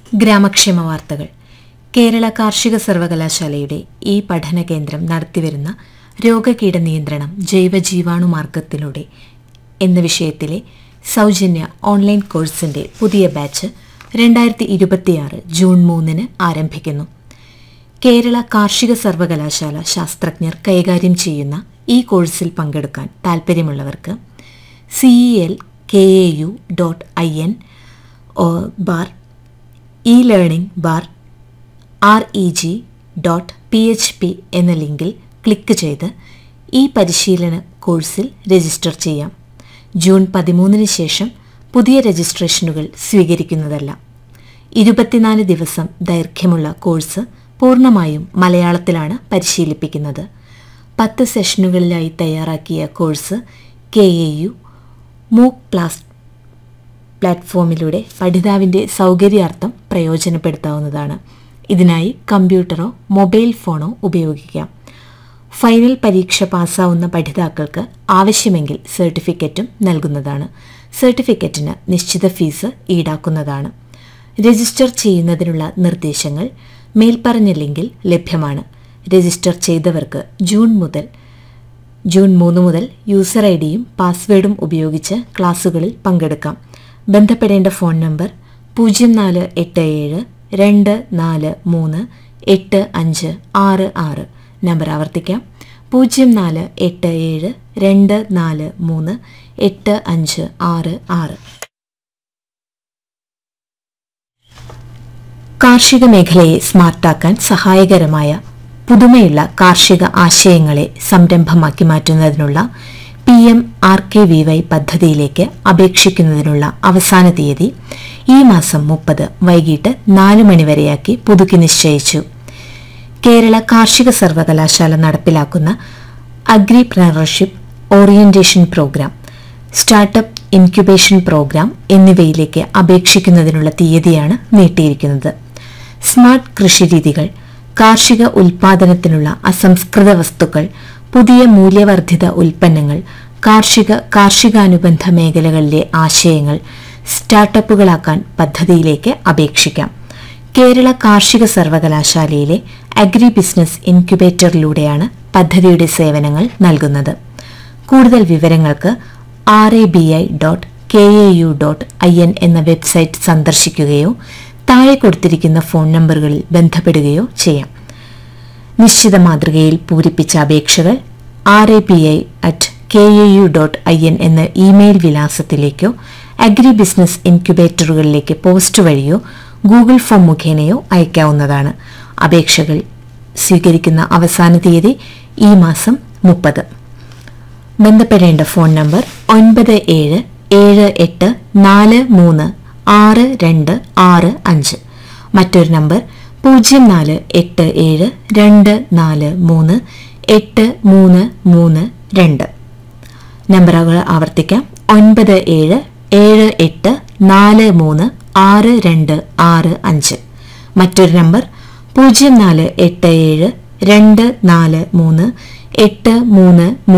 ഗ്രാമക്ഷേമ വാർത്തകൾ കേരള കാർഷിക സർവകലാശാലയുടെ ഈ പഠന കേന്ദ്രം നടത്തിവരുന്ന രോഗകീട നിയന്ത്രണം ജൈവജീവാണു മാർഗത്തിലൂടെ എന്ന വിഷയത്തിലെ സൗജന്യ ഓൺലൈൻ കോഴ്സിന്റെ പുതിയ ബാച്ച് രണ്ടായിരത്തി ഇരുപത്തിയാറ് ജൂൺ മൂന്നിന് ആരംഭിക്കുന്നു കേരള കാർഷിക സർവകലാശാല ശാസ്ത്രജ്ഞർ കൈകാര്യം ചെയ്യുന്ന ഈ കോഴ്സിൽ പങ്കെടുക്കാൻ താൽപ്പര്യമുള്ളവർക്ക് CEL K A U dot I N bar E learning bar R E G dot P H P എന്ന ലിങ്കിൽ ക്ലിക്ക് ചെയ്ത് ഈ പരിശീലന കോഴ്സിൽ രജിസ്റ്റർ ചെയ്യാം ജൂൺ പതിമൂന്നിന് ശേഷം പുതിയ രജിസ്ട്രേഷനുകൾ സ്വീകരിക്കുന്നതല്ല ഇരുപത്തിനാല് ദിവസം ദൈർഘ്യമുള്ള കോഴ്സ് പൂർണ്ണമായും മലയാളത്തിലാണ് പരിശീലിപ്പിക്കുന്നത് പത്ത് സെഷനുകളിലായി തയ്യാറാക്കിയ course K A U MOOC class പ്ലാറ്റ്ഫോമിലൂടെ പഠിതാവിൻ്റെ സൗകര്യാർത്ഥം പ്രയോജനപ്പെടുത്താവുന്നതാണ് ഇതിനായി കമ്പ്യൂട്ടറോ മൊബൈൽ ഫോണോ ഉപയോഗിക്കാം ഫൈനൽ പരീക്ഷ പാസ്സാവുന്ന പഠിതാക്കൾക്ക് ആവശ്യമെങ്കിൽ സർട്ടിഫിക്കറ്റും നൽകുന്നതാണ് സർട്ടിഫിക്കറ്റിന് നിശ്ചിത ഫീസ് ഈടാക്കുന്നതാണ് രജിസ്റ്റർ ചെയ്യുന്നതിനുള്ള നിർദ്ദേശങ്ങൾ മേൽപ്പറഞ്ഞ ലിങ്കിൽ ലഭ്യമാണ് രജിസ്റ്റർ ചെയ്തവർക്ക് ജൂൺ മുതൽ ജൂൺ മൂന്ന് മുതൽ യൂസർ ഐ ഡിയും പാസ്വേഡും ഉപയോഗിച്ച് ക്ലാസുകളിൽ പങ്കെടുക്കാം ബന്ധപ്പെടേണ്ട ഫോൺ നമ്പർ പൂജ്യം നാല് എട്ട് ഏഴ് രണ്ട് നാല് മൂന്ന് എട്ട് അഞ്ച് ആറ് ആറ് നമ്പർ ആവർത്തിക്കാം പൂജ്യം നാല് എട്ട് ഏഴ് രണ്ട് നാല് മൂന്ന് എട്ട് അഞ്ച് ആറ് ആറ് കാർഷിക മേഖലയെ സ്മാർട്ടാക്കാൻ സഹായകരമായ പുതുമയുള്ള കാർഷിക ആശയങ്ങളെ സംരംഭമാക്കി മാറ്റുന്നതിനുള്ള P M R K V Y പദ്ധതിയിലേക്ക് അപേക്ഷിക്കുന്നതിനുള്ള അവസാന തീയതി ഈ മാസം മുപ്പത് വൈകിട്ട് നാല് മണിവരെയാക്കി പുതുക്കി നിശ്ചയിച്ചു കേരള കാർഷിക സർവകലാശാല നടപ്പിലാക്കുന്ന agripreneurship orientation programme startup incubation programme എന്നിവയിലേക്ക് അപേക്ഷിക്കുന്നതിനുള്ള തീയതിയാണ് നീട്ടിയിരിക്കുന്നത് സ്മാർട്ട് കൃഷിരീതികൾ കാർഷിക ഉൽപാദനത്തിനുള്ള അസംസ്കൃത വസ്തുക്കൾ പുതിയ മൂല്യവർദ്ധിത ഉൽപ്പന്നങ്ങൾ കാർഷിക കാർഷികാനുബന്ധ മേഖലകളിലെ ആശയങ്ങൾ സ്റ്റാർട്ടപ്പുകളാക്കാൻ പദ്ധതിയിലേക്ക് അപേക്ഷിക്കാം കേരള കാർഷിക സർവകലാശാലയിലെ അഗ്രി ബിസിനസ് ഇൻക്യുബേറ്ററിലൂടെയാണ് പദ്ധതിയുടെ സേവനങ്ങൾ നൽകുന്നത് കൂടുതൽ വിവരങ്ങൾക്ക് R A B I dot K A U dot I N എന്ന വെബ്സൈറ്റ് സന്ദർശിക്കുകയോ താഴെ കൊടുത്തിരിക്കുന്ന ഫോൺ നമ്പറുകളിൽ ബന്ധപ്പെടുകയോ ചെയ്യാം നിശ്ചിത മാതൃകയിൽ പൂരിപ്പിച്ച അപേക്ഷകൾ R A P I at K A U dot I N എന്ന ഇമെയിൽ വിലാസത്തിലേക്കോ അഗ്രി ബിസിനസ് ഇൻക്യുബേറ്ററുകളിലേക്ക് പോസ്റ്റ് വഴിയോ ഗൂഗിൾ ഫോം മുഖേനയോ അയക്കാവുന്നതാണ് അപേക്ഷകൾ സ്വീകരിക്കുന്ന അവസാന തീയതി ഈ മാസം മുപ്പത് ബന്ധപ്പെടേണ്ട ഫോൺ നമ്പർ ഒൻപത് ഏഴ് ഏഴ് എട്ട് നാല് മൂന്ന് ആറ് രണ്ട് ആറ് അഞ്ച് മറ്റൊരു നമ്പർ പൂജ്യം നാല് എട്ട് ഏഴ് രണ്ട് നാല് മൂന്ന് എട്ട് മൂന്ന് മൂന്ന് രണ്ട് നമ്പറുകൾ ആവർത്തിക്കാം ഒൻപത് ഏഴ് ഏഴ് എട്ട് നാല് മൂന്ന് ആറ് രണ്ട് ആറ് അഞ്ച് മറ്റൊരു നമ്പർ പൂജ്യം നാല് എട്ട് ഏഴ് രണ്ട് നാല് മൂന്ന് എട്ട് മൂന്ന്